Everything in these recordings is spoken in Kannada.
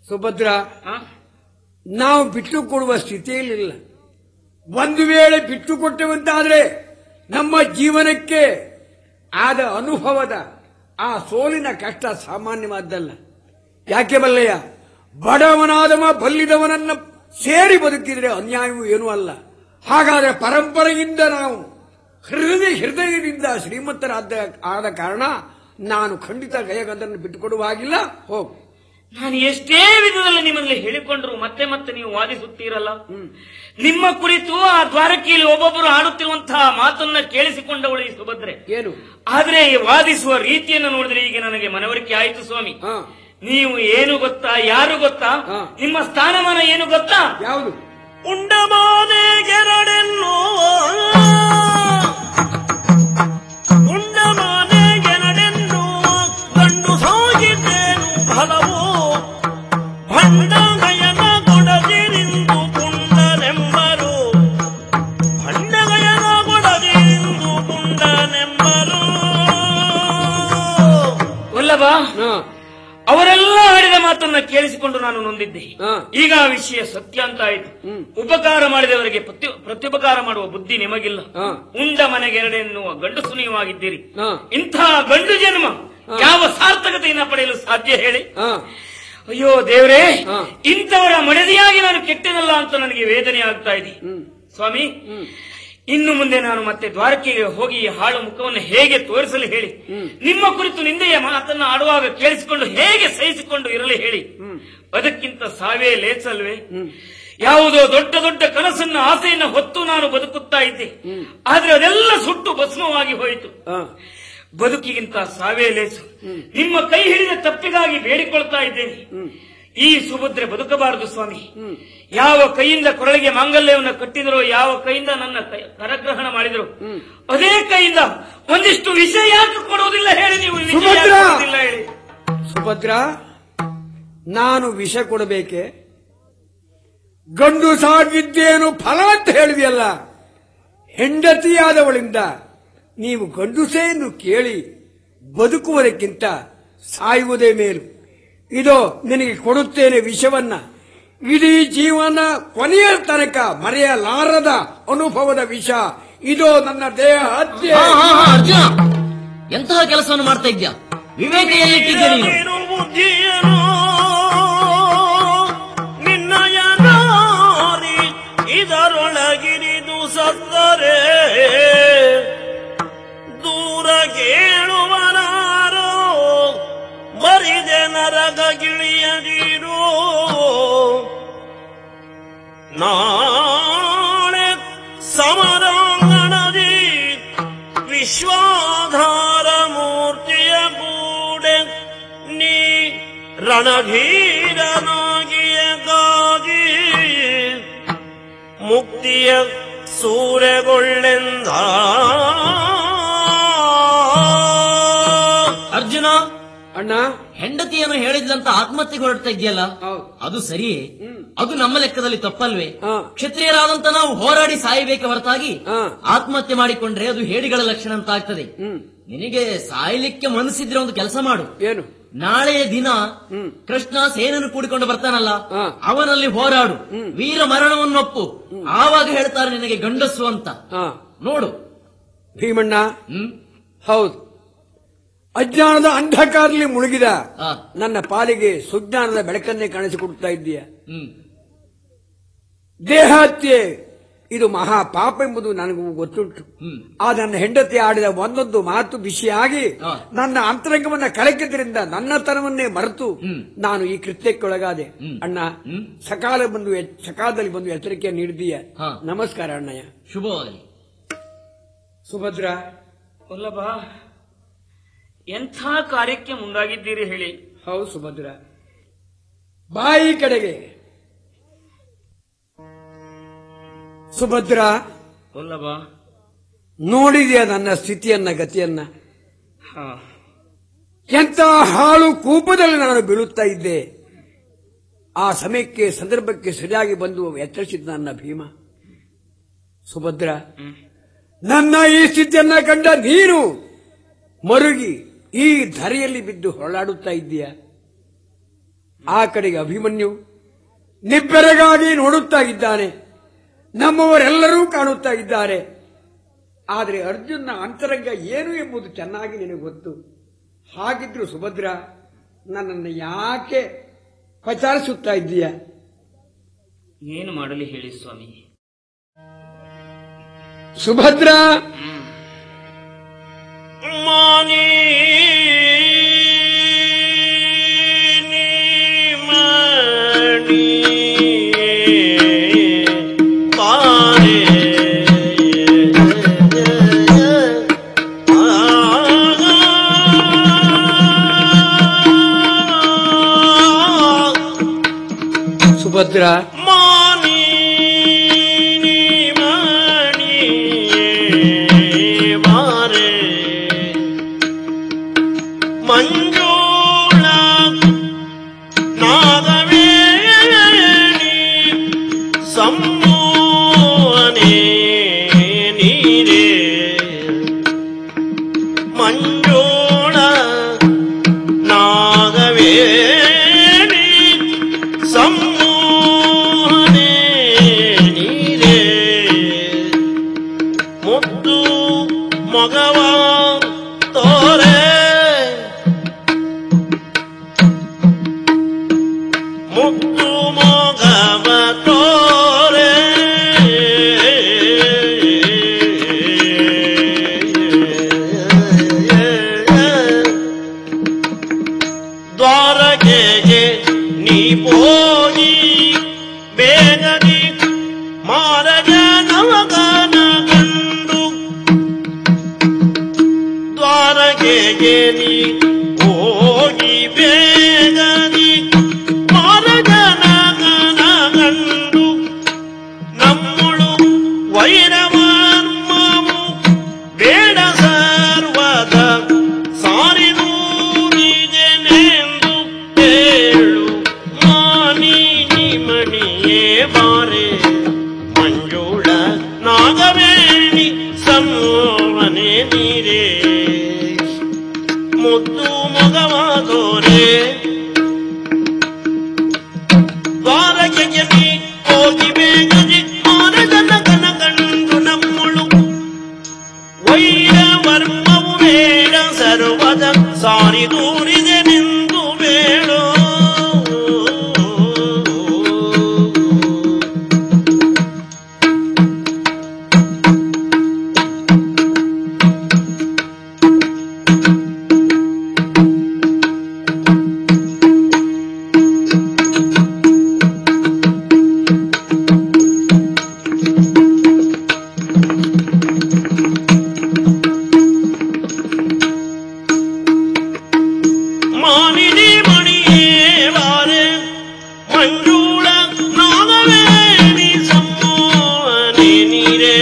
ಸುಭದ್ರ ಆ? ನಾವು ಬಿಟ್ಟು ಕೊಡುವ ಸ್ಥಿತಿಯಲ್ಲಿಲ್ಲ ಒಂದು ವೇಳೆ ಬಿಟ್ಟು ಕೊಟ್ಟೆವಂತಾದ್ರೆ ನಮ್ಮ ಜೀವನಕ್ಕೆ ಆದ ಅನುಭವದ ಆ ಸೋಲಿನ ಕಷ್ಟ ಸಾಮಾನ್ಯವಾದ್ದಲ್ಲ ಯಾಕೆ ಬಲ್ಲಯ್ಯ ಬಡವನಾದವ ಬಲ್ಲಿದವನನ್ನ ಸೇರಿ ಬದುಕಿದ್ರೆ ಅನ್ಯಾಯವೂ ಏನೂ ಅಲ್ಲ ಹಾಗಾದ್ರೆ ಪರಂಪರೆಯಿಂದ ನಾವು ಹೃದಯ ಹೃದಯದಿಂದ ಶ್ರೀಮಂತರಾದ ಆದ ಕಾರಣ ನಾನು ಖಂಡಿತ ಗಯಗಂಧನ್ನು ಬಿಟ್ಟುಕೊಡುವಾಗಿಲ್ಲ ಹೋಗು ನಾನು ಎಷ್ಟೇ ವಿಧದಲ್ಲಿ ನಿಮ್ಮಲ್ಲಿ ಹೇಳಿಕೊಂಡ್ರು ಮತ್ತೆ ಮತ್ತೆ ನೀವು ವಾದಿಸುತ್ತೀರಲ್ಲ ನಿಮ್ಮ ಕುರಿತು ಆ ದ್ವಾರಕೆಯಲ್ಲಿ ಒಬ್ಬೊಬ್ಬರು ಆಡುತ್ತಿರುವಂತಹ ಮಾತನ್ನ ಕೇಳಿಸಿಕೊಂಡವಳು ಈ ಸುಭದ್ರೆ ಏನು ಆದ್ರೆ ಈ ವಾದಿಸುವ ರೀತಿಯನ್ನು ನೋಡಿದ್ರೆ ಈಗ ನನಗೆ ಮನವರಿಕೆ ಆಯಿತು ಸ್ವಾಮಿ ಹಾ ನೀವು ಏನು ಗೊತ್ತಾ ಯಾರು ಗೊತ್ತಾ ಹಾ. ನಿಮ್ಮ ಸ್ಥಾನಮಾನ ಏನು ಗೊತ್ತಾ ಯಾವುದು ಉಂಡಮಾನೆಗೆರಡೆನ್ನು ಉಂಡಮಾನೆಗೆರಡೆನ್ನು ಗಂಡು ಸಾಗಿದ್ದೇನು ಫಲವು ಭಂಡಗಯನ ಕೊಡದಿರಿಂದು ಪುಂಡನೆಂಬರು ಭಂಡಗಯನ ಕೊಡದಿರಿಂದು ಪುಂಡನೆಂಬರು ವಲ್ಲಭ ಹಾ ಅವರೆಲ್ಲ ಆಡಿದ ಮಾತನ್ನ ಕೇಳಿಸಿಕೊಂಡು ನಾನು ನೊಂದಿದ್ದೆ ಹಾ. ಈಗ ಆ ವಿಷಯ ಸತ್ಯ ಅಂತ ಆಯ್ತು ಹ್ಮ್. ಉಪಕಾರ ಮಾಡಿದವರಿಗೆ ಪ್ರತಿ- ಪ್ರತ್ಯುಪಕಾರ ಮಾಡುವ ಬುದ್ಧಿ ನಿಮಗಿಲ್ಲ ಹಾ. ಉಂಡ ಮನೆಗೆ ಎರಡೆನ್ನುವ ಗಂಡಸು ನೀವಾಗಿದ್ದೀರಿ ಹಾ. ಇಂತಹ ಗಂಡು ಜನ್ಮ ಯಾವ ಸಾರ್ಥಕತೆಯನ್ನ ಪಡೆಯಲು ಸಾಧ್ಯ ಹೇಳಿ ಹಾ ಅಯ್ಯೋ ದೇವರೇ ಹಾ. ಇಂಥವರ ಮಡದಿಯಾಗಿ ನಾನು ಕೆಟ್ಟನಲ್ಲ ಅಂತ ನನಗೆ ವೇದನೆ ಆಗ್ತಾ ಇದೆ ಹ್ಮ್ ಸ್ವಾಮಿ ಹ್ಮ್ ಇನ್ನು ಮುಂದೆ ನಾನು ಮತ್ತೆ ದ್ವಾರಕೆಗೆ ಹೋಗಿ ಈ ಹಾಳು ಮುಖವನ್ನು ಹೇಗೆ ತೋರಿಸಲು ಹೇಳಿ ಹ್ಮ್. ನಿಮ್ಮ ಕುರಿತು ನಿಂದೆಯ ಮಾತನ್ನ ಆಡುವಾಗ ಕೇಳಿಸಿಕೊಂಡು ಹೇಗೆ ಸಹಿಸಿಕೊಂಡು ಇರಲಿ ಹೇಳಿ ಹ್ಮ್. ಅದಕ್ಕಿಂತ ಸಾವೇ ಲೇಸಲ್ವೇ ಹ್ಮ್. ಯಾವುದೋ ದೊಡ್ಡ ದೊಡ್ಡ ಕನಸನ್ನ ಆಸೆಯನ್ನ ಹೊತ್ತು ನಾನು ಬದುಕುತ್ತಾ ಇದ್ದೆ ಹ್ಮ್. ಆದ್ರೆ ಅದೆಲ್ಲ ಸುಟ್ಟು ಭಸ್ಮವಾಗಿ ಹೋಯಿತು ಹಾ ಬದುಕಿಗಿಂತ ಸಾವೇ ಲೇಸು ನಿಮ್ಮ ಕೈ ಹಿಡಿದ ತಪ್ಪಿಗಾಗಿ ಬೇಡಿಕೊಳ್ತಾ ಇದ್ದೇನೆ ಹ್ಮ್. ಈ ಸುಭದ್ರೆ ಬದುಕಬಾರದು ಸ್ವಾಮಿ ಹ್ಮ್. ಯಾವ ಕೈಯಿಂದ ಕೊರಳಿಗೆ ಮಾಂಗಲ್ಯವನ್ನು ಕಟ್ಟಿದರೋ ಯಾವ ಕೈಯಿಂದ ನನ್ನ ಕೈ- ಕರಗ್ರಹಣ ಮಾಡಿದರು ಹ್ಮ್. ಅದೇ ಕೈಯಿಂದ ಒಂದಿಷ್ಟು ವಿಷಯ ಯಾಕೆ ಕೊಡುವುದಿಲ್ಲ ಹೇಳಿ ನೀವು ವಿಷಯ ಯಾಕೆ ಸುಭದ್ರ! ಕೊಡುವುದಿಲ್ಲ ಹೇಳಿ ಸುಭದ್ರ ನಾನು ವಿಷ ಕೊಡಬೇಕೆ ಗಂಡು ಸಾಗಿದ್ದೇನು ಫಲ ಅಂತ ಹೇಳಿದೆಯಲ್ಲ ಹೆಂಡತಿಯಾದವಳಿಂದ ನೀವು ಗಂಡುಸೆಯನ್ನು ಕೇಳಿ ಬದುಕುವುದಕ್ಕಿಂತ ಸಾಯುವುದೇ ಮೇಲು ಇದೋ ನಿನಗೆ ಕೊಡುತ್ತೇನೆ ವಿಷವನ್ನ ಇಡೀ ಜೀವನ ಕೊನೆಯ ತನಕ ಮರೆಯಲಾರದ ಅನುಭವದ ವಿಷ ಇದೋ ನನ್ನ ದೇಹ ಹತ್ಯೆ ಹಾ ಹಾ ಹಾ ಅರ್ಜುನ ಎಂತಹ ಕೆಲಸವನ್ನು ಮಾಡ್ತಾ ಇದ್ಯಾ ವಿವೇಕ ಎಲ್ಲಿಟ್ಟಿದ್ಯಾ ನೀನು ನೀನು ಬುದ್ಧಿಯನು ನಿನ್ನಯ ನಾರಿ ಇದರೊಳಗಿರಿದು ಸತ್ತರೆ ದೂರ ಕೇಳುವನಾರೋ ಮರಿದೆ ನರಗ ಗಿಳಿಯದಿರು ನಾಳೆ ಸಮರಾಂಗಣದಿ ವಿಶ್ವಾಧಾರ ಮೂರ್ತಿಯ ಗೂಡೆ ನೀ ರಣಧೀರನಾಗಿಯ ಗಾಗಿ ಮುಕ್ತಿಯ ಸೂರೆಗೊಳ್ಳೆಂದ ಅರ್ಜುನ ಅಣ್ಣ ಹೆಂಡತಿಯನ್ನು ಹೇಳಿದ್ಲಂತ ಆತ್ಮಹತ್ಯೆಗೆ ಹೊರಡ್ತಾ ಇದೆಯಲ್ಲ ಹೌದು. ಅದು ಸರಿಯೇ ಅದು ನಮ್ಮ ಲೆಕ್ಕದಲ್ಲಿ ತಪ್ಪಲ್ವೇ ಹಾ. ಕ್ಷತ್ರಿಯರಾದಂತ ನಾವು ಹೋರಾಡಿ ಸಾಯಬೇಕೆ ಹೊರತಾಗಿ ಹಾ. ಆತ್ಮಹತ್ಯೆ ಮಾಡಿಕೊಂಡ್ರೆ ಅದು ಹೇಡಿಗಳ ಲಕ್ಷಣ ಅಂತ ಆಗ್ತದೆ ಹ್ಮ್ ನಿನಗೆ ಸಾಯಲಿಕ್ಕೆ ಮನಸ್ಸಿದ್ರೆ ಒಂದು ಕೆಲಸ ಮಾಡು ಏನು ನಾಳೆಯ ದಿನ ಹ್ಮ್. ಕೃಷ್ಣ ಸೇನನ್ನು ಕೂಡಿಕೊಂಡು ಬರ್ತಾನಲ್ಲ ಹಾ. ಅವನಲ್ಲಿ ಹೋರಾಡು ವೀರ ಮರಣವನ್ನೊಪ್ಪು ಆವಾಗ ಹೇಳ್ತಾರೆ ನಿನಗೆ ಗಂಡಸು ಅಂತ ಹಾ ನೋಡು ಭೀಮಣ್ಣ ಹ್ಮ್ ಹೌದು ಅಜ್ಞಾನದ ಅಂಧಕಾರದಲ್ಲಿ ಮುಳುಗಿದ ಆ, ನನ್ನ ಪಾಲಿಗೆ ಸುಜ್ಞಾನದ ಬೆಳಕನ್ನೇ ಕಾಣಿಸಿಕೊಡ್ತಾ ಇದ್ದೀಯ ಹ್ಮ್ ದೇಹ ಹತ್ಯೆ ಇದು ಮಹಾ ಪಾಪ ಎಂಬುದು ನನಗೂ ಗೊತ್ತುಂಟು ಹ್ಮ್ ಆ ನನ್ನ ಹೆಂಡತಿ ಆಡಿದ ಒಂದೊಂದು ಮಾತು ಬಿಸಿಯಾಗಿ ಆ. ನನ್ನ ಅಂತರಂಗವನ್ನ ಕಳಕಿದ್ರಿಂದ ನನ್ನತನವನ್ನೇ ಮರೆತು ಹ್ಮ್. ನಾನು ಈ ಕೃತ್ಯಕ್ಕೊಳಗಾದೆ ಹ್ಮ್. ಅಣ್ಣ ಹ್ಮ್. ಸಕಾಲ ಬಂದು ಎಚ್- ಸಕಾಲದಲ್ಲಿ ಬಂದು ಎಚ್ಚರಿಕೆ ನೀಡಿದೀಯ ಹಾ. ನಮಸ್ಕಾರ ಅಣ್ಣಯ್ಯ ಶುಭವಾಗಲಿ ಸುಭದ್ರ ವಲ್ಲಭ ಎಂಥ ಕಾರ್ಯಕ್ಕೆ ಮುಂದಾಗಿದ್ದೀರಿ ಹೇಳಿ ಹೌದು ಸುಭದ್ರ ಬಾಯಿ ಕಡೆಗೆ ಸುಭದ್ರ ವಲ್ಲಭ ನೋಡಿದೆಯಾ ನನ್ನ ಸ್ಥಿತಿಯನ್ನ ಗತಿಯನ್ನ ಹಾ ಎಂತ ಹಾಳು ಕೂಪದಲ್ಲಿ ನಾನು ಬೀಳುತ್ತಾ ಇದ್ದೆ ಆ ಸಮಯಕ್ಕೆ ಸಂದರ್ಭಕ್ಕೆ ಸರಿಯಾಗಿ ಬಂದು ಎಚ್ಚರಿಸಿದ ನನ್ನ ಭೀಮ ಸುಭದ್ರ ನನ್ನ ಈ ಸ್ಥಿತಿಯನ್ನ ಕಂಡ ನೀನು ಮರುಗಿ ಈ ಧರೆಯಲ್ಲಿ ಬಿದ್ದು ಹೊರಳಾಡುತ್ತಾ ಇದ್ದೀಯ ಆ ಕಡೆಗೆ ಅಭಿಮನ್ಯು ನಿಬ್ಬೆರಗಾಗಿ ನೋಡುತ್ತಾ ಇದ್ದಾನೆ ನಮ್ಮವರೆಲ್ಲರೂ ಕಾಣುತ್ತಾ ಇದ್ದಾರೆ ಆದರೆ ಅರ್ಜುನ್ನ ಅಂತರಂಗ ಏನು ಎಂಬುದು ಚೆನ್ನಾಗಿ ನಿನಗೆ ಗೊತ್ತು ಹಾಗಿದ್ರು ಸುಭದ್ರ ನನ್ನನ್ನು ಯಾಕೆ ಪಚಾರಿಸುತ್ತಾ ಇದ್ದೀಯ ಏನು ಮಾಡಲಿ ಹೇಳಿ ಸ್ವಾಮಿ ಸುಭದ್ರ ಮಾನಿ ಮಣಿ ಪಾರೆ ಸುಭದ್ರ ಮಾನಿ ಮಣಿ ಮಾರೆ ಮಂಜೂಳ ನಾಗವೇಣಿ ಸಮ್ಮೋಹನೆ ನೀರೇ ಮಂಜೂಳ ನಾಗವೇಣಿ ಸಮ್ಮೋಹನೆ ನೀರೇ ಮುದ್ದು ಮಗವ ತೋರೆ ಮುದ್ದು ಮಗವ ತೋರೆ ದ್ವಾರಕೆಗೆ ನೀ ಪೋಗಿ ಬೇಗದಿ ಮಾರಜ ನವಗನ ಕಂಡು ದ್ವಾರಕೆಗೆ ನೀ ಹೋಗಿ ಬೇಗದಿ ಮಾರಜನ ಗನ ಕಂಡು ನಮ್ಮಳು ವೈರವರ್ಮವು ಬೇಡ ಸರ್ವದ ಸಾರಿದೂರಿಗೆನೆಂದು ಹೇಳು ಮಾನಿ ಮಣಿಯೇ ಬಾರೆ ಮಂಜುಳ ನಾಗವೇಣಿ ಸಂವನೆ ನೀರೇ ಮುದ್ದು ಮಗವಾದೋರೆ ದ್ವಾರಕೆಗೆ ನೀ ಹೋಗಿ ಬೇಗದಿ ಮಾರಜನ ಕನ ಕಂಡು ನಮ್ಮಳು ವೈರವರ್ಮವು ಬೇಡ ಸರ್ವದ ಸಾರಿ ದೂರಿದೆ ನಿಂದು ಬೇಡೋ ಮಾನಿನಿ ಮಣಿಯೇ ಬಾರೆ ಮಂಜೂಳ ನಾಗವೇಣಿ ಸಮ್ಮೋಹನೆ ನೀರೇ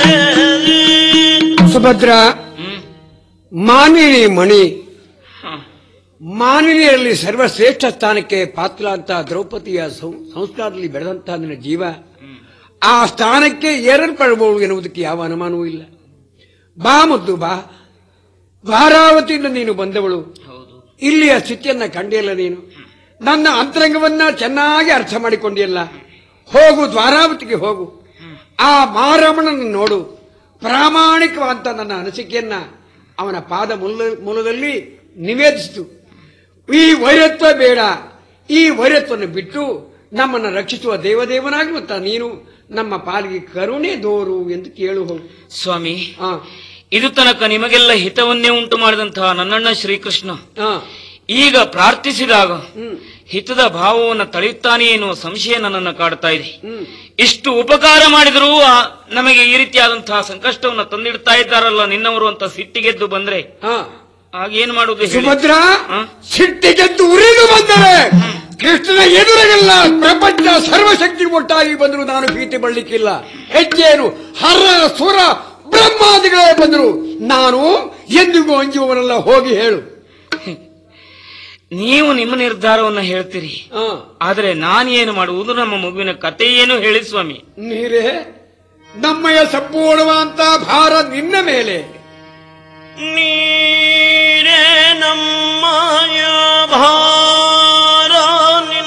ಸುಭದ್ರ ಹ್ಮ್ ಮಾನಿನಿ ಮಣಿ ಹ. ಮಾನಿನಿಯಲ್ಲಿ ಸರ್ವಶ್ರೇಷ್ಠ ಸ್ಥಾನಕ್ಕೆ ಪಾತ್ರ ಅಂತ ದ್ರೌಪದಿಯ ಸಂ- ಸಂಸ್ಕಾರದಲ್ಲಿ ಬೆಳೆದಂತಹ ನಿನ್ನ ಜೀವ ಆ ಸ್ಥಾನಕ್ಕೆ ಏರಲ್ಪಡಬಹುದು ಎನ್ನುವುದಕ್ಕೆ ಯಾವ ಅನುಮಾನವೂ ಇಲ್ಲ ಬಾ ಮುದ್ದು ಬಾ ಧಾರಾವತಿಯಿಂದ ನೀನು ಬಂದವಳು ಹೌದು ಇಲ್ಲಿಯ ಸ್ಥಿತಿಯನ್ನ ಕಂಡಿಲ್ಲ ನೀನು ನನ್ನ ಅಂತರಂಗವನ್ನ ಚೆನ್ನಾಗಿ ಅರ್ಥ ಮಾಡಿಕೊಂಡಿಯಲ್ಲ ಹೋಗು ದ್ವಾರಾವತಿಗೆ ಹೋಗು ಆ ಮಾರಮ್ಮನನ್ನು ನೋಡು ಪ್ರಾಮಾಣಿಕವಾದಂತ ನನ್ನ ಅನಿಸಿಕೆಯನ್ನ ಅವನ ಪಾದ ಮೂಲ ಮೂಲದಲ್ಲಿ ನಿವೇದಿಸಿತು ಈ ವೈರತ್ವ ಬೇಡ ಈ ವೈರತ್ವವನ್ನು ಬಿಟ್ಟು ನಮ್ಮನ್ನು ರಕ್ಷಿಸುವ ದೇವದೇವನಾಗಿರುತ್ತ ನೀನು ನಮ್ಮ ಪಾಲಿಗೆ ಕರುಣೆ ದೋರು ಎಂದು ಕೇಳು ಹೋಗು ಸ್ವಾಮಿ ಆ, ಇದು ತನಕ ನಿಮಗೆಲ್ಲ ಹಿತವನ್ನೇ ಉಂಟು ಮಾಡಿದಂತಹ ನನ್ನಣ್ಣ ಶ್ರೀಕೃಷ್ಣ ಆ, ಈಗ ಪ್ರಾರ್ಥಿಸಿದಾಗ ಹ್ಮ್, ಹಿತದ ಭಾವವನ್ನು ತಳೆಯುತ್ತಾನೆ ಎನ್ನುವ ಸಂಶಯ ನನ್ನನ್ನು ಕಾಡ್ತಾ ಇದೆ ಹ್ಮ್. ಇಷ್ಟು ಉಪಕಾರ ಮಾಡಿದರೂ ಆ ನಮಗೆ ಈ ರೀತಿಯಾದಂತಹ ಸಂಕಷ್ಟವನ್ನು ತಂದಿಡ್ತಾ ಇದ್ದಾರಲ್ಲ ನಿನ್ನವರು ಅಂತ ಸಿಟ್ಟಿಗೆದ್ದು ಬಂದ್ರೆ ಆ. ಆಗೇನ್ ಮಾಡುವುದು ಹೇಳಿ? ಸುಭದ್ರ ಆ? ಸಿಟ್ಟಿಗೆದ್ದು ಉರಿದು ಬಂದರೆ ಕೃಷ್ಣನ ಎದುರಿಗೆಲ್ಲ ಪ್ರಪಂಚ ಸರ್ವಶಕ್ತಿ ಒಟ್ಟಾಗಿ ಬಂದರೂ ನಾನು ಭೀತಿ ಬಳ್ಳಿಕ್ಕಿಲ್ಲ ಹೆಜ್ಜೇನು ಹರ ಸುರ ಬ್ರಹ್ಮಾದಿಗಳೇ ಬಂದರು ನಾನು ಎಂದಿಗೂ ಅಂಜುವವರೆಲ್ಲ ಹೋಗಿ ಹೇಳು ನೀವು ನಿಮ್ಮ ನಿರ್ಧಾರವನ್ನು ಹೇಳ್ತೀರಿ ಆ, ಆದರೆ ನಾನೇನು ಮಾಡುವುದು ನಮ್ಮ ಮಗುವಿನ ಕತೆ ಏನು ಹೇಳಿ ಸ್ವಾಮಿ ನೀರೇ ನಮ್ಮಯ ಸಂಪೂರ್ಣವಾದಂತ ಭಾರ ನಿನ್ನ ಮೇಲೆ ನೀರೇ ನಮ್ಮಯ ಭಾರ ನಿನ್ನ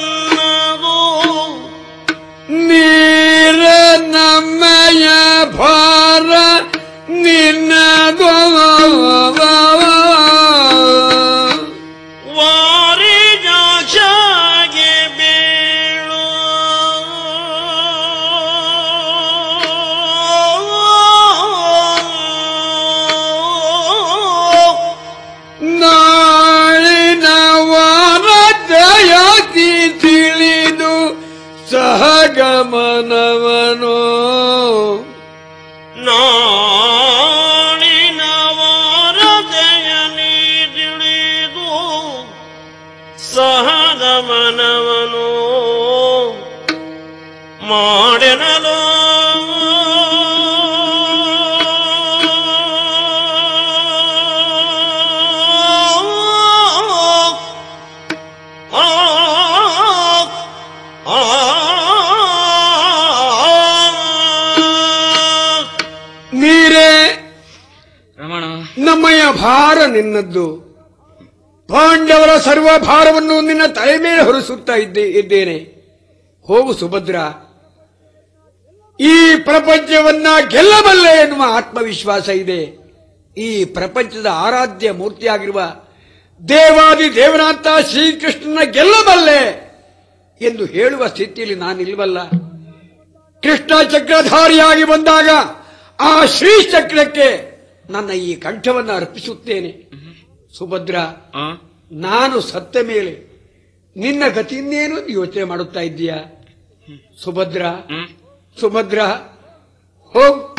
ಮಾಡೆನಲೋ ನೀರೇ ರಮಣ ನಮ್ಮಯ್ಯ ಭಾರ ನಿನ್ನದ್ದು ಪಾಂಡವರ ಸರ್ವ ಭಾರವನ್ನು ನಿನ್ನ ತಲೆ ಮೇಲೆ ಹೊರಿಸುತ್ತಾ ಇದ್ದೆ ಇದ್ದೇನೆ ಹೋಗು ಸುಭದ್ರ ಈ ಪ್ರಪಂಚವನ್ನ ಗೆಲ್ಲಬಲ್ಲೆ ಎನ್ನುವ ಆತ್ಮವಿಶ್ವಾಸ ಇದೆ ಈ ಪ್ರಪಂಚದ ಆರಾಧ್ಯ ಮೂರ್ತಿಯಾಗಿರುವ ದೇವಾದಿ ದೇವನಾಥ ಶ್ರೀಕೃಷ್ಣನ ಗೆಲ್ಲಬಲ್ಲೆ ಎಂದು ಹೇಳುವ ಸ್ಥಿತಿಯಲ್ಲಿ ನಾನಿಲ್ವಲ್ಲ ಕೃಷ್ಣ ಚಕ್ರಧಾರಿಯಾಗಿ ಬಂದಾಗ ಆ ಶ್ರೀ ಚಕ್ರಕ್ಕೆ ನನ್ನ ಈ ಕಂಠವನ್ನು ಅರ್ಪಿಸುತ್ತೇನೆ ಸುಭದ್ರ ಆ? ನಾನು ಸತ್ತ ಮೇಲೆ ನಿನ್ನ ಗತಿಯನ್ನೇನು ಅಂತ ಯೋಚನೆ ಮಾಡುತ್ತಾ ಇದ್ದೀಯಾ ಸುಭದ್ರ ಹ್ಮ್ ಸುಭದ್ರ ಹೋಗ್